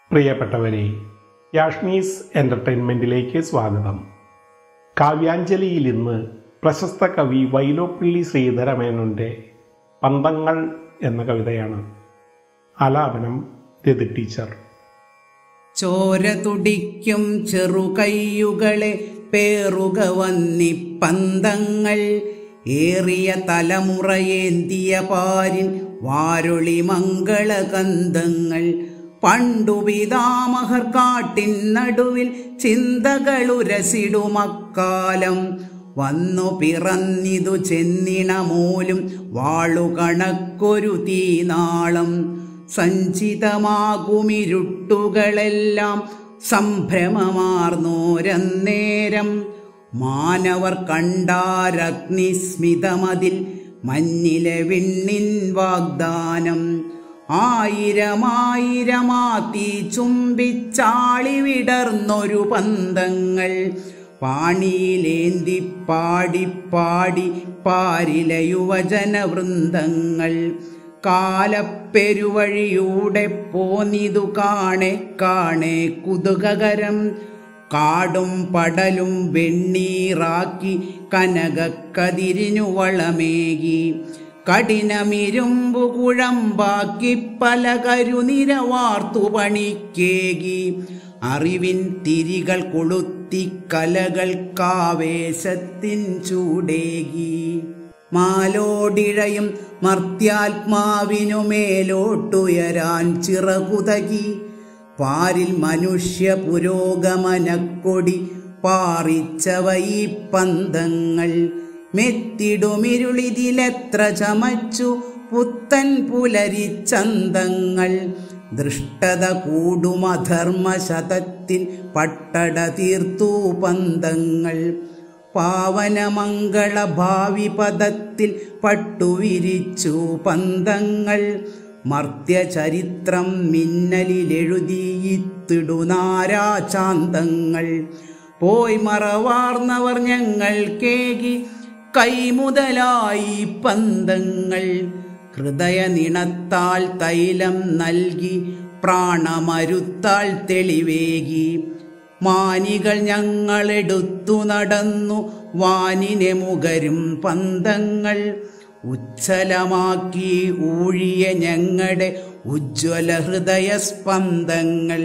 പ്രിയപ്പെട്ടവരെ യാഷ്മീസ് എൻ്റർടൈൻമെൻറ്റിലേക്ക് സ്വാഗതം കാവ്യാഞ്ജലിയിൽ ഇന്ന് പ്രശസ്ത കവി വൈലോപ്പിള്ളി ശ്രീധരമേനോൻ്റെ പന്തങ്ങൾ എന്ന കവിതയാണ് ആലാപനം രതി ടീച്ചർ ചോര തുടിക്കും ചെറുകയ്യുകളെ പേറുക വന്നി പന്തങ്ങൾ ഏറിയ തലമുറയേന്തിയ പാരിൻ വാരൊളി മംഗളകന്ധങ്ങൾ പണ്ടു പിതാമഹർ കാട്ടിൻ നടുവിൽ ചിന്തകളുരസിടുമക്കാലം വന്നു പിറന്നിതു ചെന്നിണമൂലും വാളുകണക്കൊരു തീനാളം സഞ്ചിതമാകുമിരുട്ടുകളെല്ലാം സംഭ്രമമാർന്നോരന്നേരം മാനവർ കണ്ടാരഗ്നിസ്മിതമതിൽ മഞ്ഞിലെ വിണ്ണിൻ വാഗ്ദാനം ആയിരമായിരമാത്തി ചുംബിച്ചാളി വിടർന്നൊരു പന്തങ്ങൾ പാണിയിലേന്തി പാടി പാടി പാരിലെ യുവജനവൃന്ദങ്ങൾ കാലപ്പെരുവഴിയൂടെ പോന്നിതു കാണെ കാണെ കുതുകകരം കാടും പടലും വെണ്ണീറാക്കി കനകക്കതിരിനു വളമേകി കഠിനമിരുമ്പു കുഴമ്പാക്കി പല കരുനിരവാർത്തു പണിക്കേകി അറിവിൻ തിരികൾ കൊളുത്തി കലകൾക്കാവേശത്തിൻ ചൂടേകി മാലോടിഴയും മർത്യാത്മാവിനു മേലോട്ടുയരാൻ ചിറകുതകി പാരിൽ മനുഷ്യ പുരോഗമനക്കൊടി പാറിച്ചവ ഈ പന്തങ്ങൾ മെത്തിടുമിരുളിതിലെത്ര ചമച്ചു പുത്തൻ പുലരിച്ചന്തങ്ങൾ ദൃഷ്ടത കൂടുമധർമ്മശതത്തിൽ പട്ടട തീർത്തു പന്തങ്ങൾ പാവനമംഗള ഭാവി പദത്തിൽ പട്ടുവിരിച്ചു പന്തങ്ങൾ മർത്യചരിത്രം മിന്നലിലെഴുതിയിത്തിടുനാരാചാന്തങ്ങൾ പോയി മറവാർന്നവർ ഞങ്ങൾ കേകി കൈമുതലായി പന്തങ്ങൾ ഹൃദയ നിണത്താൽ തൈലം നൽകി പ്രാണമരുത്താൽ തെളിവേകി മാനികൾ ഞങ്ങളെടുത്തു നടന്നു വാനിനെ മുകരും പന്തങ്ങൾ ഉച്ഛലമാക്കി ഊഴിയ ഞങ്ങളുടെ ഉജ്ജ്വല ഹൃദയ സ്പന്ദങ്ങൾ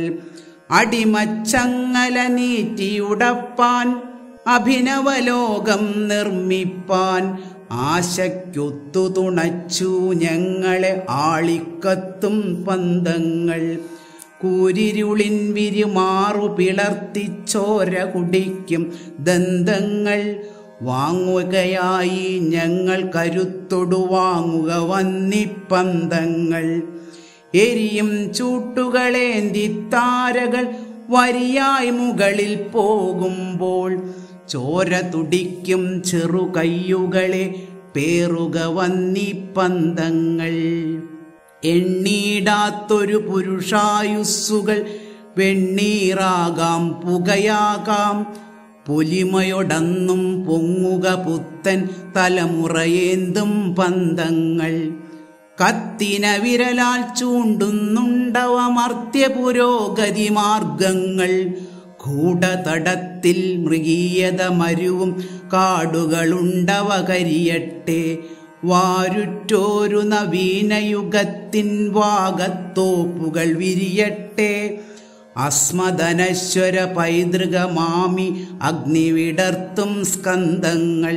അടിമച്ചങ്ങല നീറ്റിയുടപ്പാൻ അഭിനവലോകം നിർമ്മിപ്പാൻ ആശയ്ക്കൊത്തു തുണച്ചു ഞങ്ങളെ ആളിക്കത്തും പന്തങ്ങൾ കൂരിരുളിൻ വിരിമാറു പിളർത്തിച്ചോര കുടിക്കും ദന്തങ്ങൾ വാങ്ങുകയായി ഞങ്ങൾ കരുത്തൊടു വാങ്ങുക വന്നിപ്പന്തങ്ങൾ എരിയും ചൂട്ടുകളേന്തി താരകൾ വരിയായി മുകളിൽ പോകുമ്പോൾ ചോര തുടിക്കും ചെറു കയ്യുകളെ പേറുക വന്നിപ്പന്തങ്ങൾ എണ്ണീടാത്തൊരു പുരുഷായുസ്സുകൾ വെണ്ണീറാകാം പുകയാകാം പൊലിമയൊടന്നും പൊങ്ങുക പുത്തൻ തലമുറയേന്തും പന്തങ്ങൾ കത്തിന വിരലാൽ ചൂണ്ടുന്നുണ്ടവ മർത്യ പുരോഗതി മാർഗങ്ങൾ കൂടതടത്തിൽ മൃഗീയത മരുവും കാടുകളുണ്ടവ കരിയട്ടെ വാരുറ്റോരു നവീനയുഗത്തിൻ വാഗത്തോപ്പുകൾ വിരിയട്ടെ അസ്മദനശ്വര പൈതൃകമാമി അഗ്നിവിടർത്തും സ്കന്ധങ്ങൾ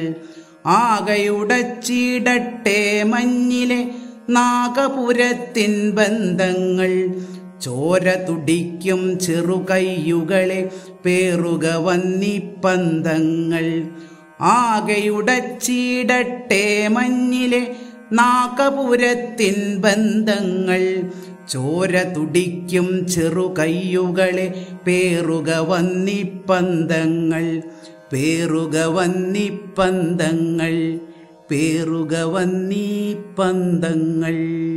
ആകെയുടച്ചിടട്ടെ മഞ്ഞിലെ നാഗപുരത്തിൻ ബന്ധങ്ങൾ ചോര തുടിക്കും ചെറുകയ്യുകളെ പേറുക വന്നിപ്പന്തങ്ങൾ ആകെയുടച്ചിടട്ടെ മഞ്ഞിലെ നാഗപുരത്തിൻ ബന്ധങ്ങൾ ചോര തുടിക്കും ചെറുകയ്യുകളെ പേറുക വന്നിപ്പന്തങ്ങൾ പേറുക വന്നിപ്പന്തങ്ങൾ പേറുക വന്നിപ്പന്തങ്ങൾ